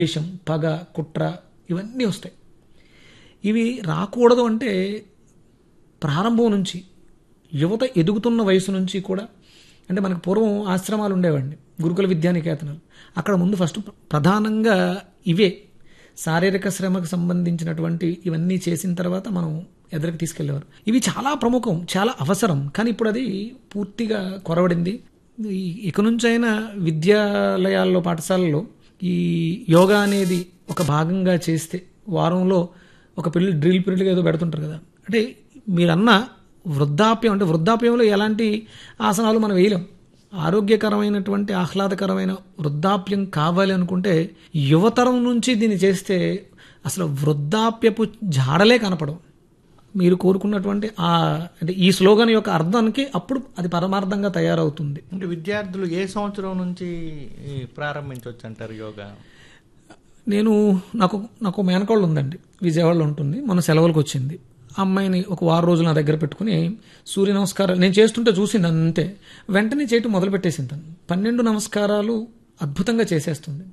ద్వేషం పగ కుట్ర ఇవన్నీ వస్తాయి ఇవి రాకూడదు అంటే ప్రారంభం నుంచి యువత ఎదుగుతున్న వయసు నుంచి కూడా అంటే మనకు పూర్వం ఆశ్రమాలు ఉండేవండి గురుకుల విద్యానికేతనాలు అక్కడ ముందు ఫస్ట్ ప్రధానంగా ఇవే శారీరక శ్రమకు సంబంధించినటువంటి ఇవన్నీ చేసిన తర్వాత మనం ఎదురుకు తీసుకెళ్లేవారు ఇవి చాలా ప్రముఖం చాలా అవసరం కానీ ఇప్పుడు అది పూర్తిగా కొరవడింది ఈ- ఇక నుంచైనా విద్యాలయాల్లో పాఠశాలల్లో ఈ యోగా అనేది ఒక భాగంగా చేస్తే వారంలో ఒక పిల్లలు డ్రిల్ పీరియడ్ ఏదో పెడుతుంటారు కదా అంటే మీరన్న వృద్ధాప్యం అంటే వృద్ధాప్యంలో ఎలాంటి ఆసనాలు మనం వేయలేం ఆరోగ్యకరమైనటువంటి ఆహ్లాదకరమైన వృద్ధాప్యం కావాలి అనుకుంటే యువతరం నుంచి దీన్ని చేస్తే అసలు వృద్ధాప్యపు జాడలే కనపడవు మీరు కోరుకున్నటువంటి ఆ అంటే ఈ స్లోగన్ యొక్క అర్థానికి అప్పుడు అది పరమార్థంగా తయారవుతుంది అంటే విద్యార్థులు ఏ సంవత్సరం నుంచి ఈ, ప్రారంభించవచ్చు అంటారు యోగా నేను నాకు నాకు ఒక మేనకోళ్ళు ఉందండి విజయవాడలో ఉంటుంది మన సెలవులకు వచ్చింది ఆ అమ్మాయిని ఒక వారం రోజులు నా దగ్గర పెట్టుకుని సూర్య నమస్కారాలు నేను చేస్తుంటే చూసింది అంతే వెంటనే చేయటం మొదలు పెట్టేసింది తను పన్నెండు నమస్కారాలు అద్భుతంగా చేసేస్తుంది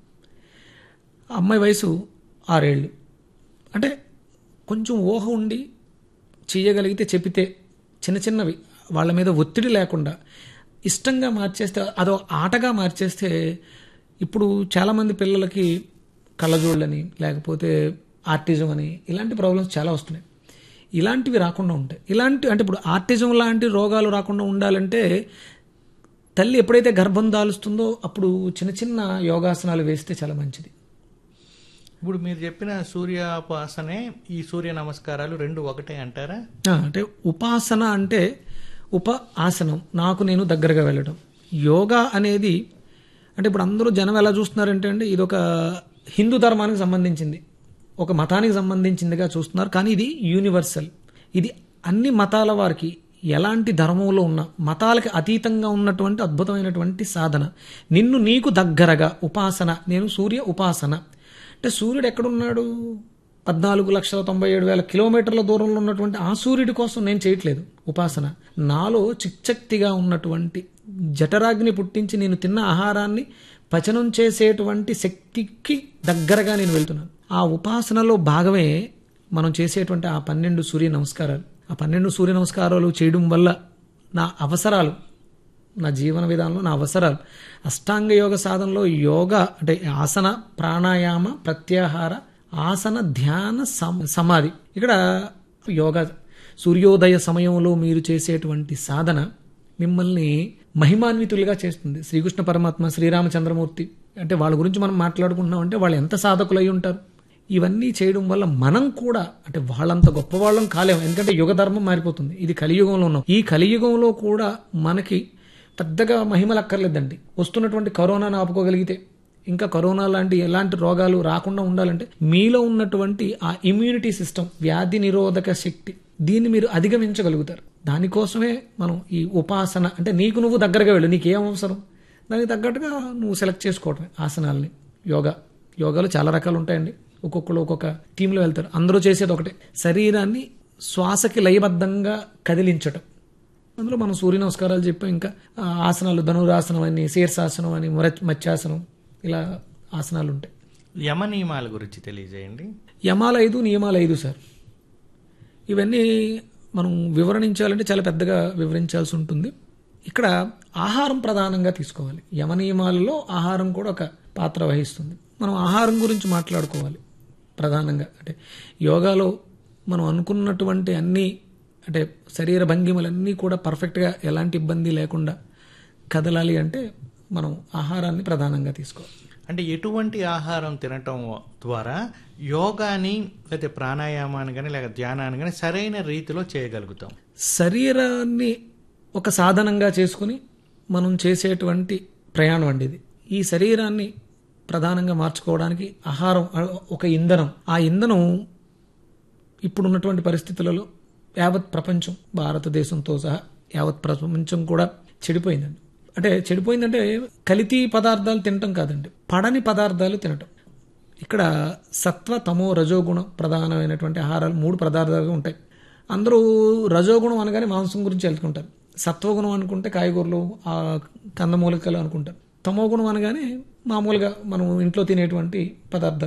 ఆ అమ్మాయి వయసు ఆరేళ్ళు అంటే కొంచెం ఊహ ఉండి చేయగలిగితే చెబితే చిన్న చిన్నవి వాళ్ళ మీద ఒత్తిడి లేకుండా ఇష్టంగా మార్చేస్తే అదో ఆటగా మార్చేస్తే ఇప్పుడు చాలామంది పిల్లలకి కళ్ళజోళ్ళని లేకపోతే ఆర్టిజం అని ఇలాంటి ప్రాబ్లమ్స్ చాలా వస్తున్నాయి ఇలాంటివి రాకుండా ఉంటాయి ఇలాంటి అంటే ఇప్పుడు ఆర్టిజం లాంటి రోగాలు రాకుండా ఉండాలంటే తల్లి ఎప్పుడైతే గర్భం దాలుస్తుందో అప్పుడు చిన్న చిన్న యోగాసనాలు వేస్తే చాలా మంచిది ఇప్పుడు మీరు చెప్పిన సూర్యోపాసనే ఈ సూర్య నమస్కారాలు రెండు ఒకటే అంటారా ఆ, అంటే ఉపాసన అంటే ఉప ఆసనం నాకు నేను దగ్గరగా వెళ్ళడం యోగా అనేది అంటే ఇప్పుడు అందరూ జనం ఎలా చూస్తున్నారంటే అండి ఇది ఒక హిందూ ధర్మానికి సంబంధించింది ఒక మతానికి సంబంధించిందిగా చూస్తున్నారు కానీ ఇది యూనివర్సల్ ఇది అన్ని మతాల వారికి ఎలాంటి ధర్మంలో ఉన్న మతాలకి అతీతంగా ఉన్నటువంటి అద్భుతమైనటువంటి సాధన నిన్ను నీకు దగ్గరగా ఉపాసన నేను సూర్య ఉపాసన అంటే సూర్యుడు ఎక్కడున్నాడు పద్నాలుగు లక్షల తొంభై ఏడు వేల కిలోమీటర్ల దూరంలో ఉన్నటువంటి ఆ సూర్యుడి కోసం నేను చేయట్లేదు ఉపాసన నాలో చిక్చక్తిగా ఉన్నటువంటి జఠరాగ్ని పుట్టించి నేను తిన్న ఆహారాన్ని పచనం చేసేటువంటి శక్తికి దగ్గరగా నేను వెళ్తున్నాను ఆ ఉపాసనలో భాగమే మనం చేసేటువంటి ఆ పన్నెండు సూర్య నమస్కారాలు ఆ పన్నెండు సూర్య నమస్కారాలు చేయడం వల్ల నా అవసరాలు నా జీవన విధానంలో నా అవసరాలు అష్టాంగ యోగ సాధనలో యోగా అంటే ఆసన ప్రాణాయామ ప్రత్యాహార ఆసన ధ్యాన సమ- సమాధి ఇక్కడ యోగా సూర్యోదయ సమయంలో మీరు చేసేటువంటి సాధన మిమ్మల్ని మహిమాన్వితులుగా చేస్తుంది శ్రీకృష్ణ పరమాత్మ శ్రీరామచంద్రమూర్తి అంటే వాళ్ళ గురించి మనం మాట్లాడుకుంటున్నాం అంటే వాళ్ళు ఎంత సాధకులు అయి ఉంటారు ఇవన్నీ చేయడం వల్ల మనం కూడా అంటే వాళ్ళంత గొప్ప వాళ్ళం కాలేము ఎందుకంటే యుగ ధర్మం మారిపోతుంది ఇది కలియుగంలో ఉన్నాం ఈ కలియుగంలో కూడా మనకి పెద్దగా మహిమలు అక్కర్లేదండి వస్తున్నటువంటి కరోనాను ఆపుకోగలిగితే ఇంకా కరోనా లాంటి ఎలాంటి రోగాలు రాకుండా ఉండాలంటే మీలో ఉన్నటువంటి ఆ ఇమ్యూనిటీ సిస్టమ్ వ్యాధి నిరోధక శక్తి దీన్ని మీరు అధిగమించగలుగుతారు దానికోసమే మనం ఈ ఉపాసన అంటే నీకు నువ్వు దగ్గరగా వెళ్ళు నీకేం అవసరం దానికి తగ్గట్టుగా నువ్వు సెలెక్ట్ చేసుకోవటమే ఆసనాల్ని యోగా యోగాలో చాలా రకాలు ఉంటాయండి ఒక్కొక్కరు ఒక్కొక్క టీంలో వెళ్తారు అందరూ చేసేది ఒకటే శరీరాన్ని శ్వాసకి లయబద్ధంగా కదిలించటం అందులో మనం సూర్య నమస్కారాలు చెప్పాం ఇంకా ఆ, ఆసనాలు ధనురాసనం అని శీర్షాసనం అని ముర మత్స్యాసనం ఇలా ఆసనాలు ఉంటాయి యమ నియమాల గురించి తెలియజేయండి యమాలు ఐదు నియమాలు ఐదు సార్ ఇవన్నీ మనం వివరణించాలంటే చాలా పెద్దగా వివరించాల్సి ఉంటుంది ఇక్కడ ఆహారం ప్రధానంగా తీసుకోవాలి యమ నియమాలలో ఆహారం కూడా ఒక పాత్ర వహిస్తుంది మనం ఆహారం గురించి మాట్లాడుకోవాలి ప్రధానంగా అంటే యోగాలో మనం అనుకున్నటువంటి అన్ని అంటే శరీర భంగిమలన్నీ కూడా పర్ఫెక్ట్గా ఎలాంటి ఇబ్బంది లేకుండా కదలాలి అంటే మనం ఆహారాన్ని ప్రధానంగా తీసుకోవాలి అంటే ఎటువంటి ఆహారం తినటం ద్వారా యోగాని లేకపోతే ప్రాణాయామాన్ని కానీ లేక ధ్యానాన్ని కానీ సరైన రీతిలో చేయగలుగుతాం శరీరాన్ని ఒక సాధనంగా చేసుకుని మనం చేసేటువంటి ప్రయాణం అండి ఇది ఈ శరీరాన్ని ప్రధానంగా మార్చుకోవడానికి ఆహారం అ- ఒక ఇంధనం ఆ ఇంధనం ఇప్పుడున్నటువంటి పరిస్థితులలో యావత్ ప్రపంచం భారతదేశంతో సహా యావత్ ప్రపంచం కూడా చెడిపోయిందండి అంటే చెడిపోయిందంటే కల్తీ పదార్థాలు తినటం కాదండి పడని పదార్థాలు తినటం ఇక్కడ సత్వ తమో రజోగుణం ప్రధానమైనటువంటి ఆహారాలు మూడు పదార్థాలు ఉంటాయి అందరూ రజోగుణం అనగానే మాంసం గురించి వెళ్తుంటారు సత్వగుణం అనుకుంటే కాయగూరలు ఆ కందమూలికలు అనుకుంటారు తమో గుణం అనగానే మామూలుగా మనం ఇంట్లో తినేటువంటి పదార్థాలు